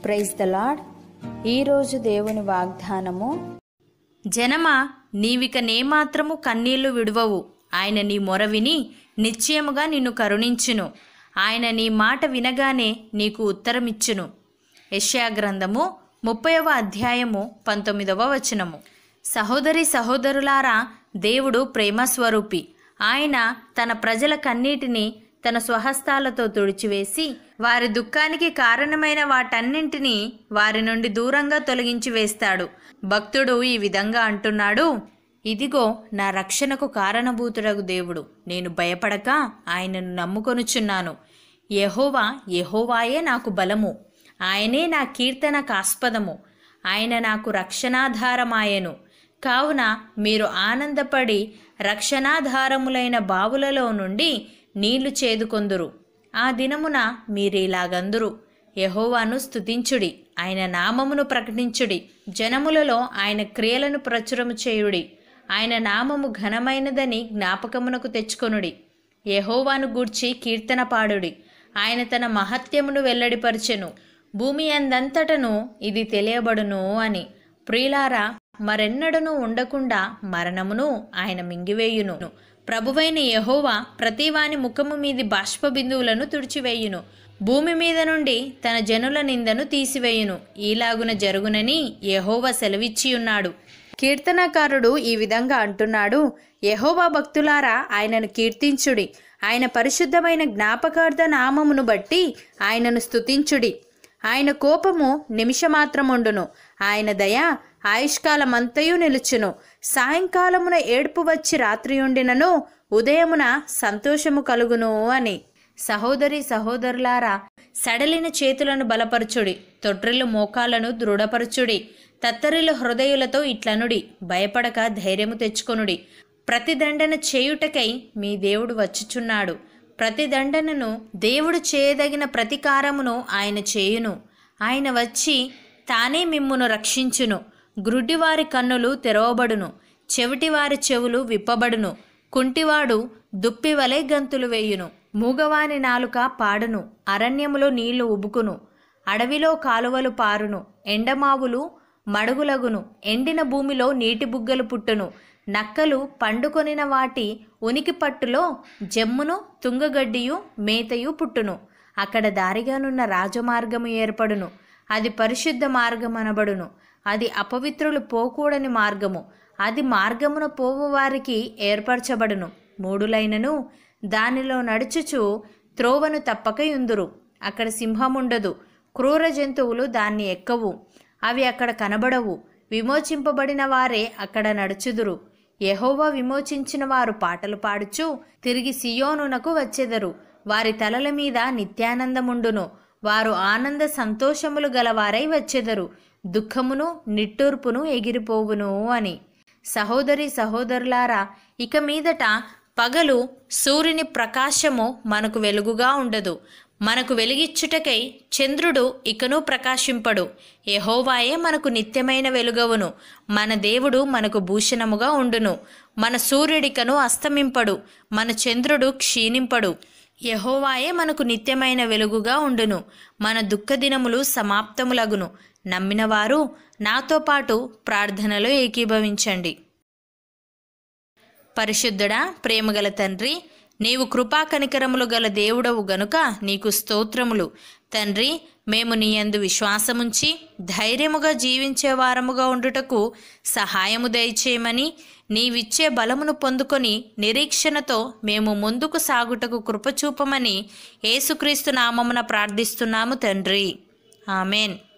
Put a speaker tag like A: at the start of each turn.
A: praise the lord ఈరోజు దేవుని వాగ్దానము
B: జనమా నీవిక నేమాత్రము కన్నీళ్లు విడువవు ఆయన నీ మొర విని నిశ్చయముగా నిన్ను కరుణించును ఆయన నీ మాట వినగానే నీకు ఉత్తరమిచ్చును యెషయా గ్రంథము ముప్పైవ అధ్యాయము పంతొమ్మిదవ వచనము సహోదరి సహోదరులారా దేవుడు ప్రేమస్వరూపి ఆయన తన ప్రజల కన్నీటిని తన స్వహస్తాలతో తుడిచివేసి వారి దుఃఖానికి కారణమైన వాటన్నింటినీ వారి నుండి దూరంగా తొలగించి వేస్తాడు భక్తుడు ఈ విధంగా అంటున్నాడు ఇదిగో నా రక్షణకు కారణభూతుడగు దేవుడు నేను భయపడక ఆయనను నమ్ముకొనుచున్నాను యెహోవా యెహోవాయే నాకు బలము ఆయనే నా కీర్తనకు ఆస్పదము ఆయన నాకు రక్షణాధారమాయెను కావున మీరు ఆనందపడి రక్షణాధారములైన బావులలో నుండి నీళ్లు చేదుకొందురు ఆ దినమున మీరిలాగందురు యెహోవాను స్తుతించుడి ఆయన నామమును ప్రకటించుడి జనములలో ఆయన క్రియలను ప్రచురము చేయుడి ఆయన నామము ఘనమైనదని జ్ఞాపకమునకు తెచ్చుకొనుడి యెహోవాను గూర్చి కీర్తన పాడుడి ఆయన తన మహత్యమును వెల్లడిపరచెను భూమి అందంతటను ఇది తెలియబడును అని ప్రియులారా మరెన్నడను ఉండకుండా మరణమును ఆయన మింగివేయును ప్రభువైన యెహోవా ప్రతివాని ముఖము మీది బాష్ప బిందువులను తుడిచివేయును భూమి మీద నుండి తన జనుల నిందను తీసివేయును ఈలాగున జరుగునని యెహోవా సెలవిచ్చి ఉన్నాడు కీర్తనకారుడు ఈ విధంగా అంటున్నాడు యెహోవా భక్తులారా ఆయనను కీర్తించుడి ఆయన పరిశుద్ధమైన జ్ఞాపకార్థ నామమును బట్టి ఆయనను స్తుతించుడి ఆయన కోపము నిమిషమాత్రముండును ఆయన దయ ఆయుష్కాలమంతయు నిలుచును సాయంకాలమున ఏడుపు వచ్చి రాత్రి ఉండినను ఉదయమున సంతోషము కలుగును అని సహోదరి సహోదరులారా సడలిన చేతులను బలపరచుడి తొట్రిల్లు మోకాలను దృఢపరచుడి తత్తరిలు హృదయులతో ఇట్లనుడి భయపడక ధైర్యము తెచ్చుకొనుడి ప్రతిదండన చేయుటకై మీ దేవుడు వచ్చుచున్నాడు ప్రతిదండనను దేవుడు చేయదగిన ప్రతికారమును ఆయన చేయును ఆయన వచ్చి తానే మిమ్మును రక్షించును గ్రుడ్డివారి కన్నులు తెరవబడును చెవిటివారి చెవులు విప్పబడును కుంటివాడు దుప్పివలే గంతులు వేయును మూగవాని నాలుక పాడును అరణ్యములో నీళ్లు ఉబుకును అడవిలో కాలువలు పారును ఎండమావులు మడుగులగును ఎండిన భూమిలో నీటి బుగ్గలు పుట్టును నక్కలు పండుకొనిన వాటి ఉనికి పట్టులో జమ్మును తుంగగడ్డియు మేతయు పుట్టును అక్కడ దారిగానున్న రాజమార్గము ఏర్పడును అది పరిశుద్ధ మార్గం అనబడును అది అపవిత్రులు పోకూడని మార్గము అది మార్గమున పోవు వారికి ఏర్పరచబడును మూడులైనను దానిలో నడుచుచు త్రోవను తప్పక యుందురు అక్కడ సింహముండదు క్రూర జంతువులు దాన్ని ఎక్కవు అవి అక్కడ కనబడవు విమోచింపబడిన వారే అక్కడ నడుచుదురు యెహోవా విమోచించిన వారు పాటలు పాడుచు తిరిగి సియోనునకు వచ్చెదరు వారి తలల మీద నిత్యానందముండును వారు ఆనంద సంతోషములు గలవారై వచ్చెదరు దుఃఖమును నిట్టూర్పును ఎగిరిపోవును అని సహోదరి సహోదరులారా ఇక మీదట పగలు సూర్యుని ప్రకాశము మనకు వెలుగుగా ఉండదు మనకు వెలిగిచ్చుటకై చంద్రుడు ఇకను ప్రకాశింపడు యెహోవాయే మనకు నిత్యమైన వెలుగవును మన దేవుడు మనకు భూషణముగా ఉండును మన సూర్యుడికను అస్తమింపడు మన చంద్రుడు క్షీణింపడు యెహోవాయే మనకు నిత్యమైన వెలుగుగా ఉండును మన దుఃఖదినములు సమాప్తములగును నమ్మినవారు నాతో పాటు ప్రార్థనలో ఏకీభవించండి పరిశుద్ధుడా ప్రేమగల తండ్రి నీవు కృపా కనికరములు గల దేవుడవు గనుక నీకు స్తోత్రములు తండ్రి మేము నీ యందు విశ్వాసముంచి ధైర్యముగా జీవించే వారముగా ఉండుటకు సహాయము దయచేయమని నీవిచ్చే బలమును పొందుకొని నిరీక్షణతో మేము ముందుకు సాగుటకు కృపచూపమని యేసుక్రీస్తు నామమున ప్రార్థిస్తున్నాము తండ్రి ఆమెన్